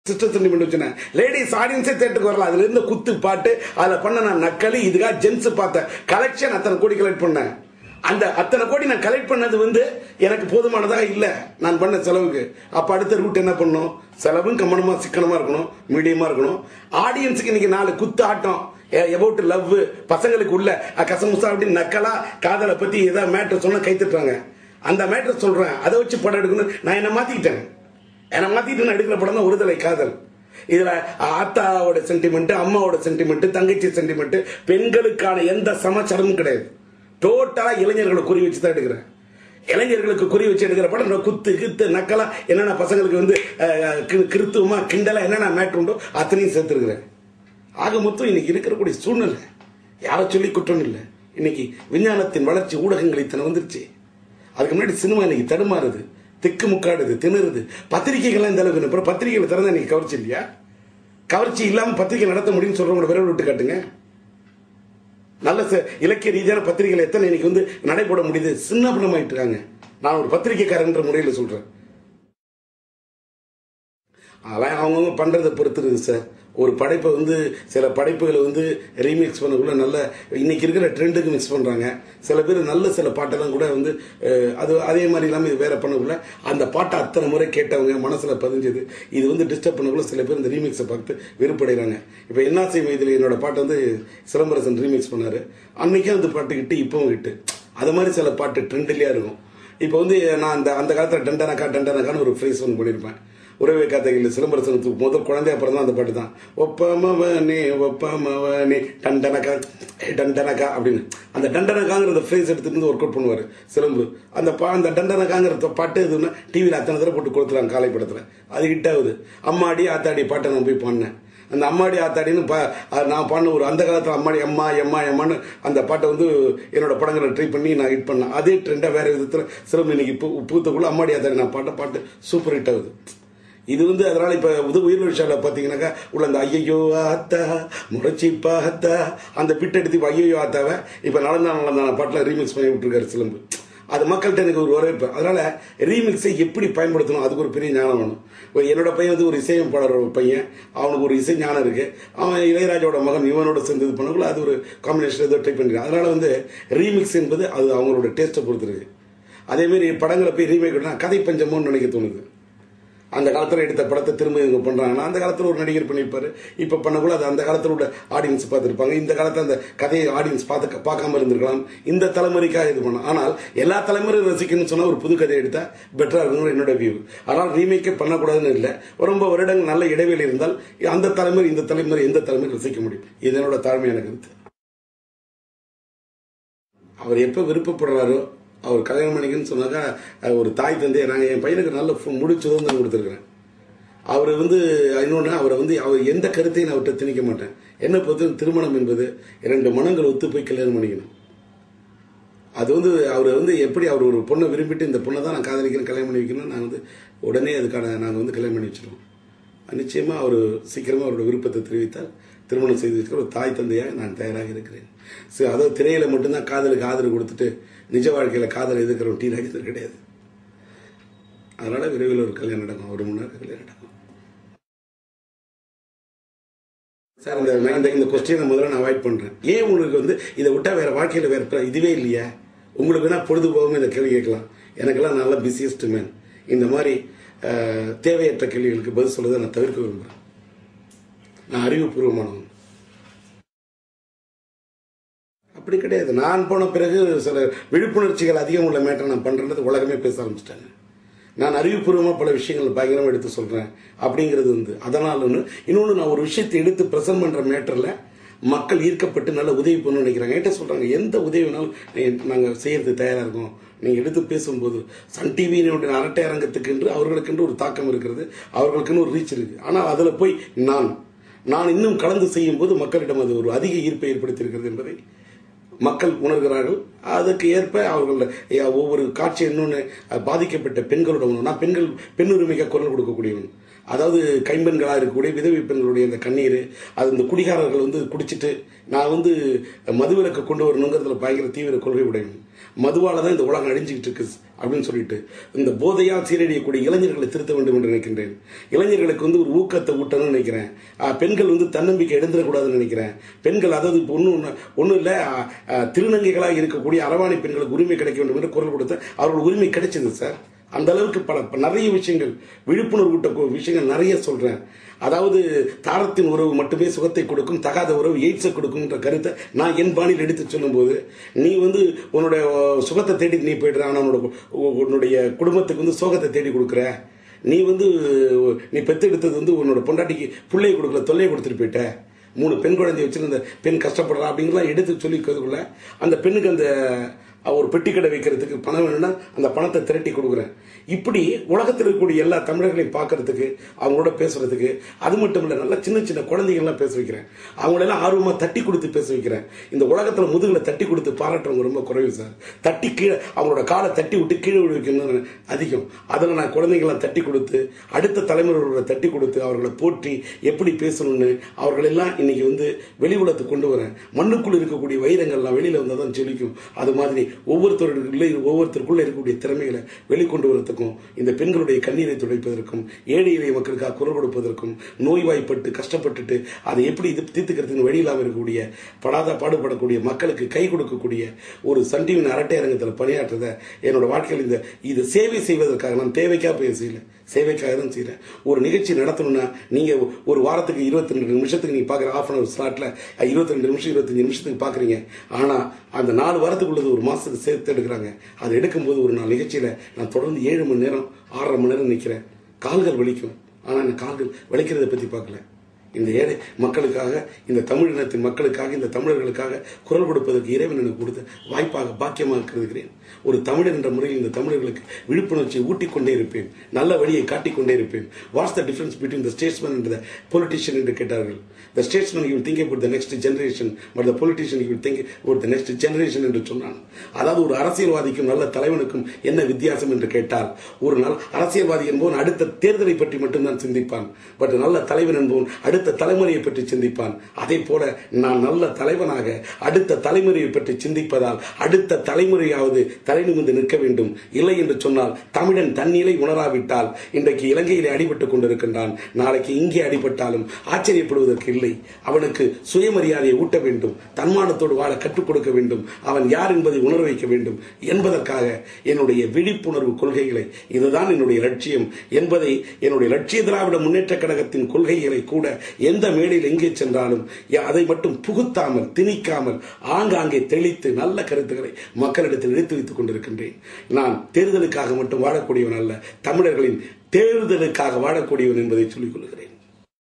sister sentiment வச்சுனேன் ladies ஆடியன்ஸே தேட்டருக்கு வரல அதுல இருந்த குத்து பாட்டு அதுல பண்ண நான் நக்கலி இதுக்காக ஜென்ஸ் பார்த்த கலெக்ஷன் அத்தனை கோடி கலெக்ட் பண்ணேன் அந்த அத்தனை கோடி நான் கலெக்ட் பண்ணது வந்து எனக்கு போதுமானதாக இல்ல நான் பண்ண செலவுக்கு அப்ப அடுத்த ரூட் என்ன பண்ணணும் செலவும் கம்மனமா சிக்கனமா இருக்கணும் மீடியமா இருக்கணும் ஆடியன்ஸுக்கு இன்னைக்கு நாலு குத்து ஆட்டம் எபவுட் லவ் பசங்களுக்கு உள்ள அஹ், கசமுசா அப்படின்னு நக்கலா காதலை பத்தி ஏதாவது மேட்டர் சொன்னா கைத்துட்டாங்க அந்த மேட்டர் சொல்றேன் அதை வச்சு படம் எடுக்கணும் நான் என்ன மாத்திக்கிட்டேன் என்னை மாத்திட்டு நான் எடுக்கிற படம் தான் ஒருதலை காதல் இதுல ஆத்தாவோட சென்டிமெண்ட் அம்மாவோட சென்டிமெண்ட் தங்கச்சி சென்டிமெண்ட் பெண்களுக்கான எந்த சமாச்சாரமும் கிடையாது டோட்டலா இளைஞர்களை குறி வச்சு தான் எடுக்கிறேன் இளைஞர்களுக்கு குறி வச்சு எடுக்கிற படம் நான் குத்து கித்து நக்கலா என்னென்ன பசங்களுக்கு வந்து அஹ், கி- கிறித்துவமா கிண்டலா என்னென்ன மேட்ரு உண்டோ அத்தனையும் சேர்த்துருக்கிறேன் ஆக மொத்தம் இன்னைக்கு இருக்கக்கூடிய சூழ்நிலை யாரை சொல்லி குற்றம் இல்லை இன்னைக்கு விஞ்ஞானத்தின் வளர்ச்சி ஊடகங்கள் இத்தனை வந்துருச்சு அதுக்கு முன்னாடி சினிமா இன்னைக்கு தடுமாறுது திக்கு முக்காடுது திணறுது பத்திரிகைகள்லாம் இந்த அளவுக்கு அப்புறம் பத்திரிகைகள் திறந்தா இன்னைக்கு கவர்ச்சி இல்லையா கவர்ச்சி இல்லாம பத்திரிகை நடத்த முடியும்னு சொல்றவங்க விரைவில் விட்டு காட்டுங்க நல்ல ச- இலக்கிய ரீதியான பத்திரிகைகள் எத்தனை இன்னைக்கு வந்து நடைபெற முடியுது சின்ன பின்னமாயிட்டு இருக்காங்க நான் ஒரு பத்திரிகைக்காரன்ற முறையில் சொல்றேன் அதெல்லாம் அவங்கவுங்க பண்றதை பொறுத்து இருக்கு சார் ஒரு படைப்பை வந்து சில படைப்புகளை வந்து ரீமிக்ஸ் பண்ணக்குள்ள நல்ல இன்னைக்கு இருக்கிற ட்ரெண்டுக்கு மிக்ஸ் பண்றாங்க சில பேர் நல்ல சில பாட்டெல்லாம் கூட வந்து அஹ், அது அதே மாதிரி இல்லாமல் இது வேற பண்ணக்குள்ள அந்த பாட்டை அத்தனை முறை கேட்டவங்க மனசுல பதிஞ்சது இது வந்து டிஸ்டர்ப் பண்ணக்குள்ள சில பேர் இந்த ரீமிக்ஸை பார்த்து வெறுப்படைகிறாங்க இப்போ என்ன செய்யும் இதில் என்னோட பாட்டை வந்து சிலம்பரசன் ரீமிக்ஸ் பண்ணாரு அன்னைக்கும் அந்த பாட்டு கிட்டு இப்பவும் கிட்டு அது மாதிரி சில பாட்டு ட்ரெண்ட்லயா இருக்கும் இப்போ வந்து நான் அந்த அந்த காலத்தில் டண்டனக்கா டண்டனக்கான்னு ஒரு ஃப்ரேஸ் ஒன்று பண்ணியிருப்பேன் உறவே காத்தைகள் சிலம்பரசனத்துக்கு முதல் குழந்தைய அப்புறம் தான் அந்த பாட்டு தான் ஒப்பமவனே ஒப்பமவனே டண்டனக்கா ஏய், டண்டனக்கா அப்படின்னு அந்த டண்டனக்காங்கிற அந்த ஃப்ரேஸ் எடுத்துட்டு வந்து ஒர்க் அவுட் பண்ணுவார் சிலம்பு அந்த பா அந்த டண்டனக்காங்கிற த- பாட்டு எதுன்னா டிவியில் அத்தனை தடவை போட்டு கொடுத்துறாங்க காலை படத்தில் அது ஹிட் ஆகுது அம்மாடி ஆத்தாடி பாட்டை நான் போய் பாடினேன் அந்த அம்மாடி ஆத்தாடின்னு பா அது நான் பாடின ஒரு அந்த காலத்தில் அம்மாடி அம்மா எம்மா எம்மான்னு அந்த பாட்டை வந்து என்னோட படங்களை ட்ரை பண்ணி நான் ஹிட் பண்ணேன் அதே ட்ரெண்டாக வேற விதத்தில் சிலம்பு இன்னைக்கு பூ பூத்தக்குள்ள அம்மாடி ஆத்தாடி நான் பாட்ட பாட்டு சூப்பர் ஹிட் ஆகுது இது வந்து அதனால இப்ப உது உயிர் விஷால பாத்தீங்கன்னாக்கா உள்ள அந்த ஐயோ ஆத்தா முறைச்சி பார்த்தா அந்த பிட் எடுத்து இப்ப ஐயோ ஆத்தாவை இப்ப நடந்தா நடந்தான பாட்டுல ரீமிக்ஸ் பண்ணி விட்டுருக்காரு சிலம்பு அது மக்கள்கிட்ட எனக்கு ஒரு வரவேற்பு அதனால ரீமிக்ஸை எப்படி பயன்படுத்தணும் அதுக்கு ஒரு பெரிய ஞானம் வேணும் இப்ப என்னோட பையன் வந்து ஒரு இசையமைப்பாளர் ஒரு பையன் அவனுக்கு ஒரு இசை ஞானம் இருக்கு அவன் இளையராஜாவோட மகன் இவனோட சேர்ந்து இது பண்ணக்குள்ள அது ஒரு காம்பினேஷன் ஏதோ ட்ரை பண்ணிருக்கான் அதனால வந்து ரீமிக்ஸ் என்பது அது அவங்களோட டேஸ்ட்டை பொறுத்து இருக்கு அதே மாதிரி படங்களை போய் ரீமேக் கதை பஞ்சமோன்னு நினைக்க தோணுது அந்த காலத்துல எடுத்த படத்தை திரும்ப இவங்க பண்றாங்கன்னா அந்த காலத்துல ஒரு நடிகர் பண்ணியிருப்பாரு இப்ப பண்ணக்குள்ள அது அந்த காலத்துல உள்ள ஆடியன்ஸ் பார்த்திருப்பாங்க இந்த காலத்துல அந்த கதையை ஆடியன்ஸ் பார்த்து பார்க்காம இருந்திருக்கலாம் இந்த தலைமுறைக்காக இது பண்ணலாம் ஆனால் எல்லா தலைமுறையும் ரசிக்கணும்னு சொன்னா ஒரு புது கதையை எடுத்தா பெட்டரா இருக்கணும் என்னோட வியூ ஆனால் ரீமேக்கே பண்ணக்கூடாதுன்னு இல்லை ரொம்ப வருடங்கள் நல்ல இடைவெளி இருந்தால் அந்த தலைமுறை இந்த தலைமுறை எந்த தலைமுறை ரசிக்க முடியும் இது என்னோட தாழ்மையான கருத்து அவர் எப்ப விருப்பப்படுறாரோ அவர் கல்யாணம் பண்ணிக்கன்னு சொன்னாக்கா அஹ், ஒரு தாய் தந்தையை நாங்கள் என் பையனுக்கு நல்ல ஃபு- முழு சுதந்திரம் கொடுத்துருக்குறேன் அவர் வந்து இன்னொன்று அவரை வந்து அவர் எந்த கருத்தையும் நான் அவர்கிட்ட திணிக்க மாட்டேன் என்ன பொறுத்த திருமணம் என்பது இரண்டு மனங்கள் ஒத்து போய் கல்யாணம் பண்ணிக்கணும் அது வந்து அவர் வந்து எப்படி அவர் ஒரு பொண்ணை விரும்பிட்டு இந்த பொண்ணை தான் நான் காதலிக்கிறேன் கல்யாணம் பண்ணி வைக்கணும் நான் வந்து உடனே அதுக்கான நாங்கள் வந்து கல்யாணம் பண்ணி வச்சிருவோம் நிச்சயமா அவர் சீக்கிரமா அவரோட விருப்பத்தை தெரிவித்தால் திருமணம் செய்து வச்சுக்க ஒரு தாய் தந்தையாக நான் தயாராக இருக்கிறேன் சரி அதாவது திரையில மட்டும்தான் காதலுக்கு ஆதரவு கொடுத்துட்டு நிஜ வாழ்க்கையில காதல் எதிர்க்கிற டி ராஜேந்தர் கிடையாது அதனால விரைவில் ஒரு கல்யாணம் நடக்கும் ஒரு மணி நேரம் கல்யாணம் நடக்கும் சார் இந்த நான் இந்த இந்த கொஸ்டினை முதல்ல நான் அவாய்ட் பண்றேன் ஏன் உங்களுக்கு வந்து இதை விட்டா வேற வாழ்க்கையில வேற பிற- இதுவே இல்லையா உங்களுக்கு வேணா பொழுது போகாம இந்த கேள்வி கேட்கலாம் எனக்கெல்லாம் நல்ல பிஸியஸ்ட் மேன் இந்த மாதிரி அஹ், தேவையற்ற கேள்விகளுக்கு பதில் சொல்றதை நான் தவிர்க்க விரும்புறேன் நான் அறிவுபூர்வமானவன் அப்படி கிடையாது நான் போன பிறகு சில விழிப்புணர்ச்சிகள் அதிகம் உள்ள மேட்டரை நான் பண்றது உலகமே பேச ஆரம்பிச்சிட்டாங்க நான் அறிவுபூர்வமா பல விஷயங்கள் பயங்கரமா எடுத்து சொல்றேன் அப்படிங்கிறது வந்து அதனால ஒன்று இன்னொன்று நான் ஒரு விஷயத்தை எடுத்து பிரசன்ட் பண்ற மேட்டர்ல மக்கள் ஈர்க்கப்பட்டு நல்ல உதவி பண்ணணும்னு நினைக்கிறாங்க என்கிட்ட சொல்றாங்க எந்த உதவி வேணாலும் நீ- நாங்க செய்யறதுக்கு தயாரா இருக்கோம் நீங்க எடுத்து பேசும்போது சன் டிவியினுடைய அரட்டை அரங்கத்துக்கு என்று அவர்களுக்கென்று ஒரு தாக்கம் இருக்கிறது அவர்களுக்குன்னு ஒரு ரீச் இருக்கு ஆனால் அதுல போய் நான் நான் இன்னும் கலந்து செய்யும் போது மக்களிடம் அது ஒரு அதிக ஈர்ப்பை ஏற்படுத்தி இருக்கிறது என்பதை மக்கள் உணர்கிறார்கள் அதுக்கு ஏற்ப அவர்கள் அஹ், ஒவ்வொரு காட்சி இன்னொன்று அஹ், பாதிக்கப்பட்ட பெண்களோட உணர்வு நான் பெண்கள் பெண் உரிமைக்கு குரல் கொடுக்கக்கூடியவன் அதாவது கைம்பெண்களாக இருக்கக்கூடிய விதவை பெண்களுடைய அந்த கண்ணீர் அது இந்த குடிகாரர்கள் வந்து குடிச்சிட்டு நான் வந்து மதுவிலக்கு கொண்டு வரணுங்கிறதுல பயங்கர தீவிர கொள்கை உடையவன் மதுவால தான் இந்த உலகம் அழிஞ்சுக்கிட்டு இருக்கு அப்படின்னு சொல்லிட்டு இந்த போதையால் சீரழியக்கூடிய இளைஞர்களை திருத்த வேண்டும் என்று நினைக்கின்றேன் இளைஞர்களுக்கு வந்து ஒரு ஊக்கத்தை ஊட்டணும்னு நினைக்கிறேன் ஆஹ் பெண்கள் வந்து தன்னம்பிக்கை எழுந்திடக்கூடாதுன்னு நினைக்கிறேன் பெண்கள் அதாவது இப்போ ஒன்றும் ஒன்றும் இல்லை திருநங்கைகளாக இருக்கக்கூடிய அரவாணி பெண்களுக்கு உரிமை கிடைக்க வேண்டும் என்று குரல் கொடுத்த அவர்கள் உரிமை கிடைச்சது சார் அந்த அளவுக்கு பல நிறைய விஷயங்கள் விழிப்புணர்வு ஊட்ட விஷயங்கள் நிறைய சொல்றேன் அதாவது தாரத்தின் உறவு மட்டுமே சுகத்தை கொடுக்கும் தகாத உறவு எய்ட்ஸை கொடுக்கும்ன்ற கருத்தை நான் என் பாணியில் எடுத்து சொல்லும்போது நீ வந்து உன்னுடைய சுகத்தை தேடி நீ போயிடுற ஆனால் உன்னோட உன்னுடைய குடும்பத்துக்கு வந்து சோகத்தை தேடி கொடுக்குற நீ வந்து நீ பெத்தெடுத்தது வந்து உன்னோட பொண்டாட்டிக்கு பிள்ளையை கொடுக்கல தொல்லையை கொடுத்துட்டு போயிட்ட மூணு பெண் குழந்தைய வச்சிருந்த பெண் கஷ்டப்படுறா அப்படிங்கலாம் எடுத்து சொல்லிக்கிறதுக்குள்ள அந்த பெண்ணுக்கு அந்த ஒரு பெட்டி கடை வைக்கிறதுக்கு பணம் வேணும்னா அந்த பணத்தை திரட்டி கொடுக்குறேன் இப்படி உலகத்தில் இருக்கக்கூடிய எல்லா தமிழர்களையும் பார்க்கறதுக்கு அவங்களோட பேசுறதுக்கு அது மட்டும் இல்லை நல்லா சின்ன சின்ன குழந்தைகள்லாம் பேச வைக்கிறேன் அவங்களெல்லாம் ஆர்வமாக தட்டி கொடுத்து பேச வைக்கிறேன் இந்த உலகத்தில் முதுகில் தட்டி கொடுத்து பாராட்டுறவங்க ரொம்ப குறைவு சார் தட்டி கீழே அவங்களோட காலை தட்டி விட்டு கீழே விழுவிக்கணும்னு அதிகம் அதில் நான் குழந்தைங்களை தட்டி கொடுத்து அடுத்த தலைமுறைகளை தட்டி கொடுத்து அவர்களை போற்றி எப்படி பேசணும்னு அவர்களெல்லாம் இன்னைக்கு வந்து வெளி உலகத்துக்கு கொண்டு வரேன் மண்ணுக்குள் இருக்கக்கூடிய வைரங்கள்லாம் வெளியில் வந்தால் தான் செழிக்கும் அது மாதிரி ஒவ்வொருத்தருக்குள்ளே ஒவ்வொருத்தருக்குள்ள இருக்கக்கூடிய திறமைகளை வெளிக்கொண்டு வரதுக்கும் இந்த பெண்களுடைய கண்ணீரை துடைப்பதற்கும் ஏழை எளிய மக்களுக்காக குரல் கொடுப்பதற்கும் நோய்வாய்ப்பட்டு கஷ்டப்பட்டுட்டு அதை எப்படி இது தீர்த்துக்கிறதுக்கு வழி இல்லாமல் இருக்கக்கூடிய படாத பாடுபடக்கூடிய மக்களுக்கு கை கொடுக்கக்கூடிய ஒரு சன் டிவியின் அரட்டை அரங்கத்தில் பணியாற்றுறத என்னோட வாழ்க்கையில் இந்த இது சேவை செய்வதற்காக நான் தேவைக்காக போய் செய்யல சேவைக்காக தான் செய்கிறேன் ஒரு நிகழ்ச்சி நடத்தணும்னா நீங்கள் ஒரு வாரத்துக்கு இருபத்தி ரெண்டு நிமிஷத்துக்கு நீங்கள் பார்க்குற ஆஃப் அன் அவர் ஸ்லாட்டில் இருபத்தி ரெண்டு நிமிஷம் இருபத்தஞ்சு நிமிஷத்துக்கு பார்க்குறீங்க ஆனால் அந்த நாலு வாரத்துக்குள்ளது ஒரு மாதத்துக்கு சேர்த்து எடுக்கிறாங்க அதை எடுக்கும்போது ஒரு நாள் நிகழ்ச்சியில் நான் தொடர்ந்து ஏழு மணி நேரம் ஆறரை மணி நேரம் நிற்கிறேன் கால்கள் வலிக்கும் ஆனால் இந்த கால்கள் வலிக்கிறத பற்றி பார்க்கல இந்த ஏழை மக்களுக்காக இந்த தமிழ் இனத்தின் மக்களுக்காக இந்த தமிழர்களுக்காக குரல் கொடுப்பதற்கு இறைவன் எனக்கு கொடுத்த வாய்ப்பாக பாக்கியமாக கருதுகிறேன் ஒரு தமிழர் என்ற முறையில் இந்த தமிழர்களுக்கு விழிப்புணர்ச்சியை ஊட்டிக்கொண்டே இருப்பேன் நல்ல வழியை காட்டிக்கொண்டே இருப்பேன் what's the difference between the statesman and the politician என்று கேட்டார்கள் the statesman you think about the next generation but the politician you think about the next generation என்று சொன்னான் அதாவது ஒரு அரசியல்வாதிக்கும் நல்ல தலைவனுக்கும் என்ன வித்தியாசம் என்று கேட்டால் ஒரு நாள் அரசியல்வாதி என்பவன் அடுத்த தேர்தலை பற்றி மட்டும்தான் சிந்திப்பான் பட் நல்ல தலைவன் என்பவன் அடுத்த தலைமுறையை பற்றி சிந்திப்பான் அதே போல நான் நல்ல தலைவனாக அடுத்த தலைமுறையை பற்றி சிந்திப்பதால் அடுத்த தலைமுறையாவது தலை நிமிர்ந்து நிற்க வேண்டும் இல்லை என்று சொன்னால் தமிழன் தன்னிலை உணராவிட்டால் இன்றைக்கு இலங்கையிலே அடிபட்டுக் கொண்டிருக்கின்றான் நாளைக்கு இங்கே அடிபட்டாலும் ஆச்சரியப்படுவதற்கு இல்லை அவனுக்கு சுயமரியாதையை ஊட்ட வேண்டும் தன்மானத்தோடு வாழ கற்றுக் கொடுக்க வேண்டும் அவன் யார் என்பதை உணர வைக்க வேண்டும் என்பதற்காக என்னுடைய விழிப்புணர்வு கொள்கைகளை இதுதான் என்னுடைய லட்சியம் என்பதை என்னுடைய லட்சிய திராவிட முன்னேற்ற கழகத்தின் கொள்கைகளை கூட எந்த மேடையில் எங்கே சென்றாலும் அதை மட்டும் புகுத்தாமல் திணிக்காமல் ஆங்காங்கே தெளித்து நல்ல கருத்துக்களை மக்களிடத்தில் எடுத்து வைத்துக் கொண்டிருக்கின்றேன் நான் தேர்தலுக்காக மட்டும் வாழக்கூடியவன் அல்ல தமிழர்களின் தேர்தலுக்காக வாழக்கூடியவன் என்பதை சொல்லிக் கொள்கிறேன்